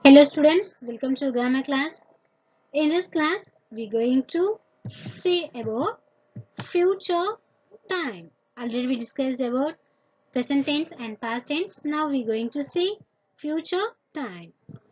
Hello students, welcome to grammar class. In this class, we're going to see about future time. Already we discussed about present tense and past tense. Now we're going to see future time.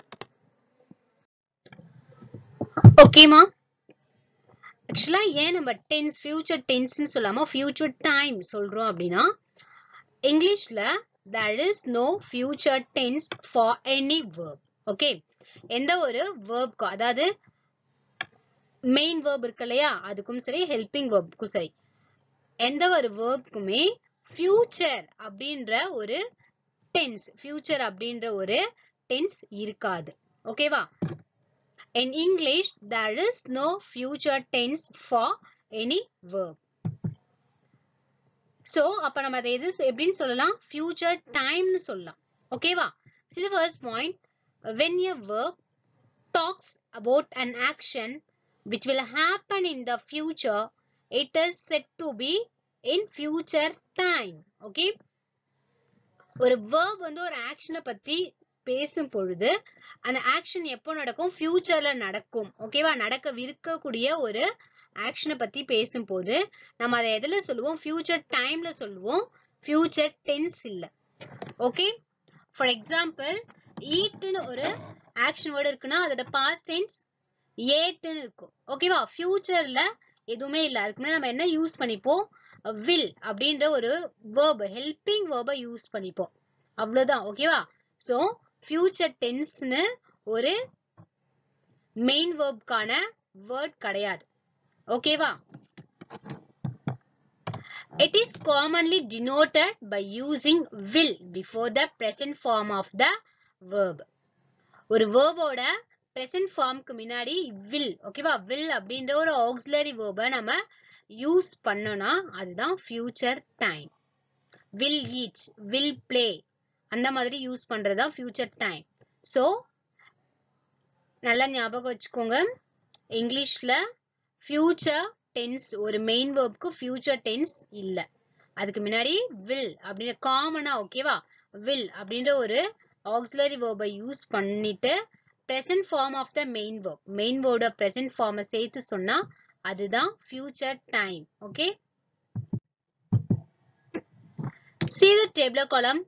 ஓகேமா ஆக்சுவலா ஏன் நம்ம tense future டென்ஸ்னு சொல்லாம future time சொல்றோம் அப்படின்னா இங்கிலீஷ்ல there is no future tense for any verb okay எந்த ஒரு வேர்ப்க்கும் அதாவது மெயின் வேர்ப் இருக்கு இல்லையா அதுக்கும் சரி ஹெல்பிங் வேர்ப்க்கும் சரி எந்த ஒரு வேர்ப்க்குமே ஃபியூச்சர் அப்படின்ற ஒரு டென்ஸ் ஃபியூச்சர் அப்படின்ற ஒரு டென்ஸ் இருக்காது ஓகேவா in english there is no future tense for any verb so அப்ப நம்ம அதை எது எப்படின்னு சொல்லலாம் future timeனு சொல்லலாம் ஓகேவா see the first point when a verb talks about an action which will happen in the future it is said to be in future time okay ஒரு verb வந்து ஒரு ஆக்ஷனை பத்தி பேசும் பொழுது அந்த ஆக்ஷன் எப்போ நடக்கும் ஃபியூச்சர்ல நடக்கும் ஓகேவா நடக்கவிருக்கக்கூடிய ஒரு ஆக்ஷனை பத்தி பேசும்போது நம்ம அதை எதுல சொல்லுவோம் ஃபியூச்சர் டைம்ல சொல்லுவோம் ஃபியூச்சர் டென்ஸ் இல்ல ஓகே ஃபார் எக்ஸாம்பிள் ஈட்டுன்னு ஒரு ஆக்ஷன் வேர்டு இருக்குன்னா அதோட பாஸ்ட் டென்ஸ் ஏட்டுன்னு இருக்கும் ஓகேவா ஃபியூச்சர்ல எதுவுமே இல்ல அதுக்கு முன்னாடி நம்ம என்ன யூஸ் பண்ணிப்போம் வில் அப்படின்ற ஒரு வேர்ப் ஹெல்பிங் வேர்பை யூஸ் பண்ணிப்போம் அவ்வளவுதான் ஓகேவா சோ ஃபியூச்சர் டென்ஸ்னு ஒரு மெயின் வேர்ப்கான வேர்ட் கிடையாது ஓகேவா It is commonly denoted by using will before the present form of the verb. ஒரு வேர்போட present ஃபார்முக்கு முன்னாடி will ஓகேவா will அப்படின்ற ஒரு auxiliary verb நம்ம யூஸ் பண்ணோம்னா அதுதான் future time. will eat, will play அந்த மாதிரி யூஸ் பண்றதுதான் future time. so நல்லா ஞாபகம் வச்சுக்கோங்க இங்கிலீஷ்ல future tense ஒரு மெயின் வேர்ப்க்கு future tense இல்ல அதுக்கு முன்னாடி will அப்படின்ற காமனா ஓகேவா will அப்படின்ற ஒரு auxiliary verb யூஸ் பண்ணிட்டு present form of the main verb main verb present form சேர்த்து சொன்னா அதுதான் future time okay see the table column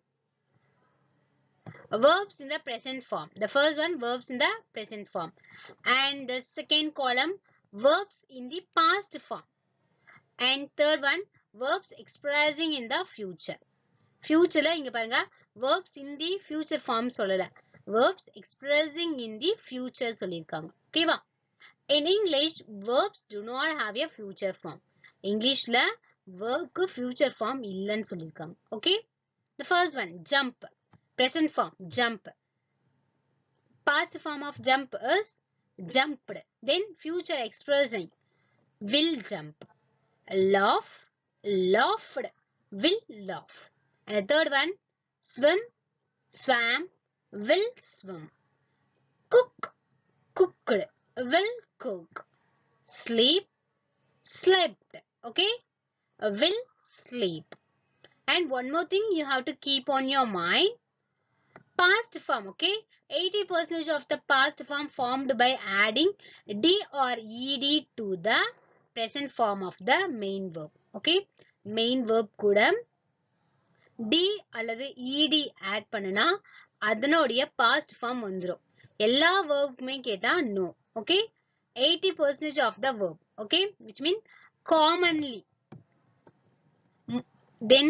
verbs in the present form the first one verbs in the present form and the second column verbs in the past form and third one verbs expressing in the future futureல இங்க பாருங்க verbs in the future form சொல்லல verbs expressing in the future சொல்லிருக்காங்க ஓகேவா in english verbs do not have a future form இங்கிலீஷ்ல verbக்கு future form இல்லன்னு சொல்லிருக்காங்க okay the first one jump present form jump past form of jump is jumped then future expressing will jump laugh laughed will laugh and the third one swim swam will swim cook cooked will cook sleep slept okay will sleep and one more thing you have to keep on your mind past form okay 80 percentage of the past form formed by adding d or ed to the present form of the main verb okay main verb கூட d அல்லது ed add பண்ணுனா அதனுடைய past form வந்துரும் எல்லா verbக்குமே கேட்டா no okay 80 percentage of the verb okay which mean commonly then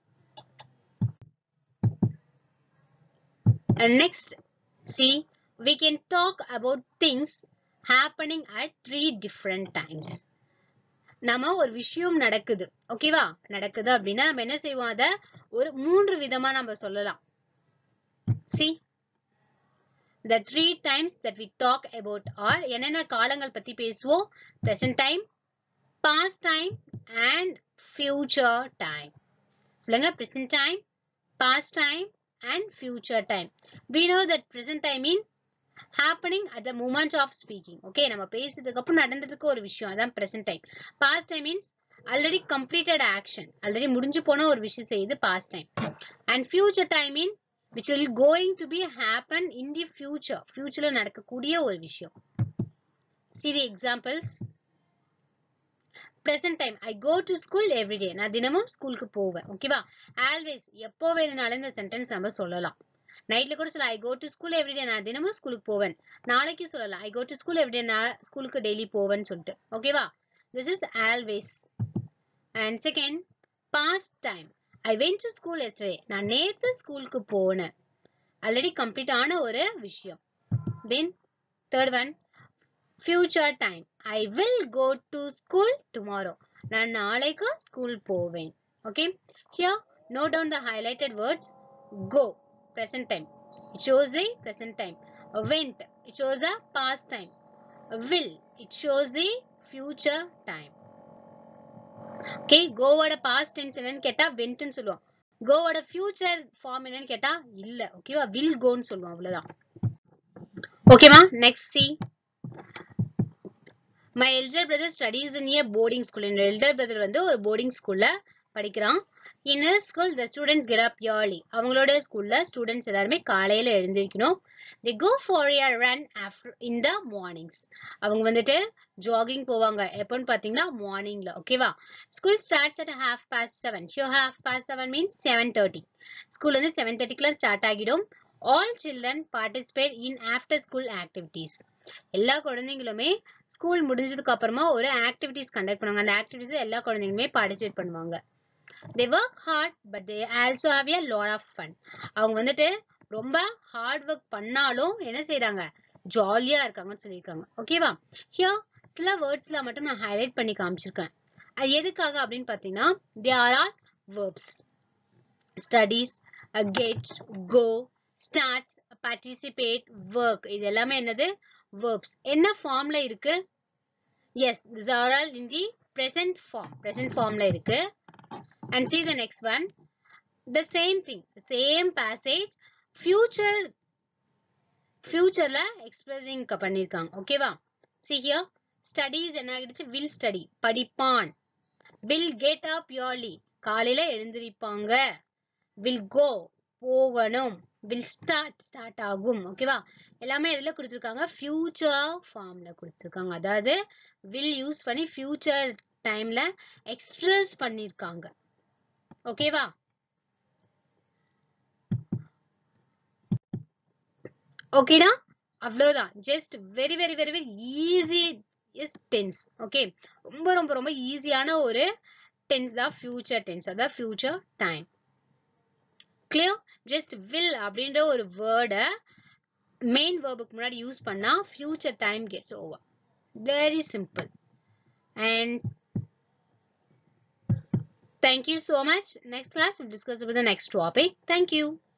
And next, see, we can talk about things happening at three different times. நம்ம ஒரு விஷயம் நடக்குது ஓகேவா நடக்குது அப்படின்னா நம்ம என்ன செய்வோம் அத ஒரு மூன்று விதமா நம்ம சொல்லலாம் see the three times that we talk about are என்னென்ன காலங்கள் பத்தி பேசுவோம் present time past time and future time சொல்லுங்க present time past time and future time we know that present time mean happening at the moment of speaking okay நம்ம பேசுறதுக்கு அப்புறம் நடந்துட்டு இருக்க ஒரு விஷயம் அதான் present time past time means already completed action already முடிஞ்சு போன ஒரு விஷயம் செய்யுது past time and future time mean which will going to be happen in the future futureல நடக்கக்கூடிய ஒரு விஷயம் see the examples present time i go to school every day நான் தினமும் ஸ்கூலுக்கு போவேன் ஓகேவா always எப்போ வேணும்னாலும் இந்த சென்டென்ஸ் நம்ம சொல்லலாம் நைட்ல கூட சொல்லலாம் I go to school every day நான் தினமும் ஸ்கூலுக்கு போவேன் நாளைக்கு சொல்லலாம் I go to school every day நான் ஸ்கூலுக்கு டெய்லி போவேன்னு சொல்லிட்டு ஓகேவா this is always and second past time I went to school yesterday நான் நேத்து ஸ்கூலுக்கு போனேன் ஆல்ரெடி கம்ப்ளீட் ஆன ஒரு விஷயம் then third one future time I will go to school tomorrow நான் நாளைக்கு ஸ்கூல் போவேன் okay here note down the highlighted words go present time. It shows the present time. Went. It shows the past time. Will. It shows the future time. Okay. கோவோட past tense என்னன்னு கேட்டா went ன்னு சொல்லுவோம் கோவோட future form என்னன்னு கேட்டா இல்ல ஓகேவா will goன்னு சொல்லுவோம் அவ்வளவுதான் ஓகேவா next see my elder brother studies in a boarding school என்னோட எல்டர் பிரதர் வந்து ஒரு போர்டிங் ஸ்கூல்ல படிக்கிறான் in school the students get up early அவங்களோட ஸ்கூல்ல ஸ்டூடெண்ட்ஸ் எல்லாருமே காலையில எழுந்திருக்கணும் they go for a run after in the mornings அவங்க வந்துட்டு ஜாகிங் போவாங்க எப்போன்னு பாத்தீங்கன்னா மார்னிங்ல ஓகேவா school starts at half past seven so half past seven means seven thirty school வந்து செவன் தேர்ட்டிக்குலாம் ஸ்டார்ட் ஆகிடும் all children participate in after school activities எல்லா குழந்தைங்களுமே ஸ்கூல் முடிஞ்சதுக்கு அப்புறமா ஒரு ஆக்டிவிட்டிஸ் கண்டக்ட் பண்ணுவாங்க அந்த ஆக்டிவிட்டிஸ் எல்லா குழந்தைங்களுமே பார்ட்டிசிபேட் பண்ணுவாங்க they work hard but they also have a lot of fun அவங்க வந்துட்டு ரொம்ப ஹார்ட் ஒர்க் பண்ணாலும் என்ன செய்யறாங்க ஜாலியா இருக்காங்கன்னு சொல்லியிருக்காங்க ஓகேவா ஹியர் சில வேர்ட்ஸ்ல மட்டும் நான் ஹைலைட் பண்ணி காமிச்சிருக்கேன் அது எதுக்காக அப்படின்னு பாத்தீங்கன்னா they are all verbs studies get go starts participate work இது எல்லாமே என்னது வேர்ப்ஸ் என்ன ஃபார்ம்ல இருக்கு yes this are all in the present form present ஃபார்ம்ல இருக்கு and see the next one the same thing the same passage future futureல expressing பண்ணிருக்காங்க ஓகேவா see here studies என்ன ஆகிடுச்சு will study படிப்பான் will get up early காலையில எழுந்திருப்பாங்க will go போகணும் will start start ஆகும் ஓகேவா எல்லாமே எதுல கொடுத்திருக்காங்க future ஃபார்ம்ல கொடுத்திருக்காங்க அதாவது will யூஸ் பண்ணி future டைம்ல எக்ஸ்பிரஸ் பண்ணிருக்காங்க ஓகேவா ஓகேடா அவ்வளவுதான் just very very very very easy is tense okay ரொம்ப ரொம்ப ரொம்ப ஈஸியான ஒரு டென்ஸ் தான் ஃபியூச்சர் டென்ஸ் அதான் future time clear just will அப்படின்ற ஒரு வேர்டை மெயின் வேர்புக்கு முன்னாடி யூஸ் பண்ணா future time gets over very simple and Thank you so much. Next class, we'll discuss about the next topic. Thank you.